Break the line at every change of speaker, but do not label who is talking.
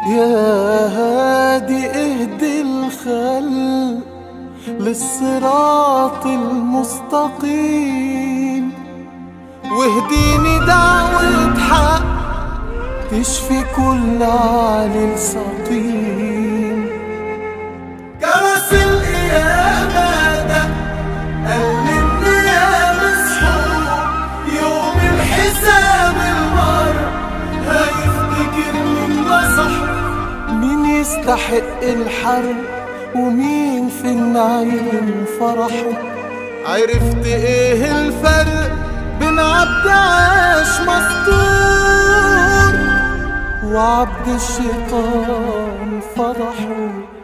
يا هادي اهدي الخلق للصراط المستقيم واهديني دعوة حق تشفي كل عليل سقيم جرس القيامة ده قلبنا يا مسحور يوم الحساب المر هيفتكر مين نصح مين يستحق الحرب ومين في النعيم فرحه عرفت ايه الفرق بين عبد عاش مستور وعبد الشيطان فضحه